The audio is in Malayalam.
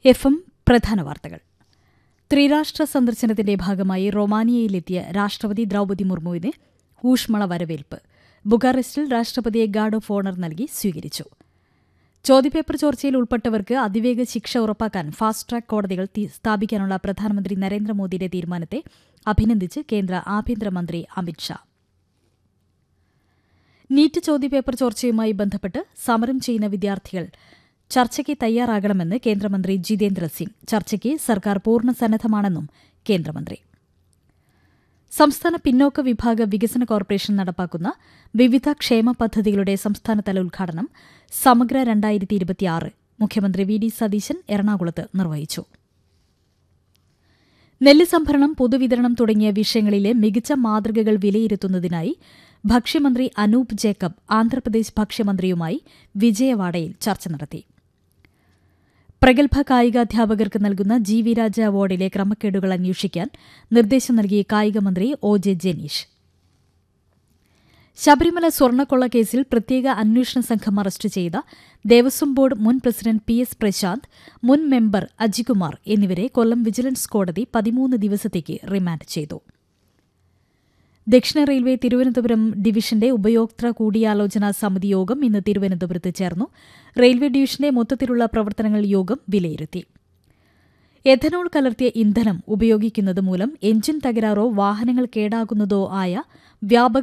എഫ് എം പ്രധാന വാർത്തകൾ ത്രിരാഷ്ട്ര സന്ദർശനത്തിന്റെ ഭാഗമായി റൊമാനിയയിലെത്തിയ രാഷ്ട്രപതി ദ്രൌപതി മുർമുവിന് ഊഷ്മള വരവേൽപ്പ് ബുക്കാറസ്റ്റിൽ രാഷ്ട്രപതിയെ ഗാർഡ് ഓഫ് ഓണർ നൽകി സ്വീകരിച്ചു ചോദ്യപേപ്പർ ചോർച്ചയിൽ ഉൾപ്പെട്ടവർക്ക് അതിവേഗ ശിക്ഷ ഉറപ്പാക്കാൻ ഫാസ്റ്റ് ട്രാക്ക് കോടതികൾ തി- സ്ഥാപിക്കാനുള്ള പ്രധാനമന്ത്രി നരേന്ദ്രമോദിയുടെ തീരുമാനത്തെ അഭിനന്ദിച്ച് കേന്ദ്ര ആഭ്യന്തരമന്ത്രി അമിത്ഷാ നീറ്റ് ചോദ്യപേപ്പർ ചോർച്ചയുമായി ബന്ധപ്പെട്ട് സമരം ചെയ്യുന്ന വിദ്യാർത്ഥികൾ ചർച്ചയ്ക്ക് തയ്യാറാകണമെന്ന് കേന്ദ്രമന്ത്രി ജിതേന്ദ്ര സിംഗ് ചർച്ചയ്ക്ക് സർക്കാർ പൂർണ്ണ സന്നദ്ധമാണെന്നും കേന്ദ്രമന്ത്രി സംസ്ഥാന പിന്നോക്ക വിഭാഗ വികസന കോർപ്പറേഷൻ നടപ്പാക്കുന്ന വിവിധ ക്ഷേമ പദ്ധതികളുടെ സംസ്ഥാനതല ഉദ്ഘാടനം സമഗ്ര രണ്ടായിരത്തി ഇരുപത്തിയാറ് മുഖ്യമന്ത്രി വി ഡി സതീശൻ എറണാകുളത്ത് നിർവഹിച്ചു നെല്ല് സംഭരണം പൊതുവിതരണം തുടങ്ങിയ വിഷയങ്ങളിലെ മികച്ച മാതൃകകൾ വിലയിരുത്തുന്നതിനായി ഭക്ഷ്യമന്ത്രി അനൂപ് ജേക്കബ് ആന്ധ്രാപ്രദേശ് ഭക്ഷ്യമന്ത്രിയുമായി വിജയവാഡയിൽ ചർച്ച നടത്തി പ്രഗത്ഭ കായികാധ്യാപകർക്ക് നൽകുന്ന ജി വി രാജ അവാർഡിലെ ക്രമക്കേടുകൾ അന്വേഷിക്കാൻ നിർദ്ദേശം നൽകി കായികമന്ത്രി ഒ ജെ ജനീഷ് ശബരിമല സ്വർണ്ണക്കൊള്ള കേസിൽ പ്രത്യേക അന്വേഷണ സംഘം അറസ്റ്റ് ചെയ്ത ദേവസ്വം ബോർഡ് മുൻ പ്രസിഡന്റ് പി എസ് പ്രശാന്ത് മുൻ മെമ്പർ അജികുമാർ എന്നിവരെ കൊല്ലം വിജിലൻസ് കോടതി പതിമൂന്ന് ദിവസത്തേക്ക് റിമാൻഡ് ചെയ്തു ദക്ഷിണ റെയിൽവേ തിരുവനന്തപുരം ഡിവിഷന്റെ ഉപയോക്തൃ കൂടിയാലോചനാ സമിതി യോഗം ഇന്ന് തിരുവനന്തപുരത്ത് ചേർന്നു റെയിൽവേ ഡിവിഷന്റെ മൊത്തത്തിലുള്ള പ്രവർത്തനങ്ങൾ യോഗം വിലയിരുത്തി എഥനോൾ കലർത്തിയ ഇന്ധനം ഉപയോഗിക്കുന്നത് മൂലം എഞ്ചിൻ തകരാറോ വാഹനങ്ങൾ കേടാകുന്നതോ ആയ വ്യാപക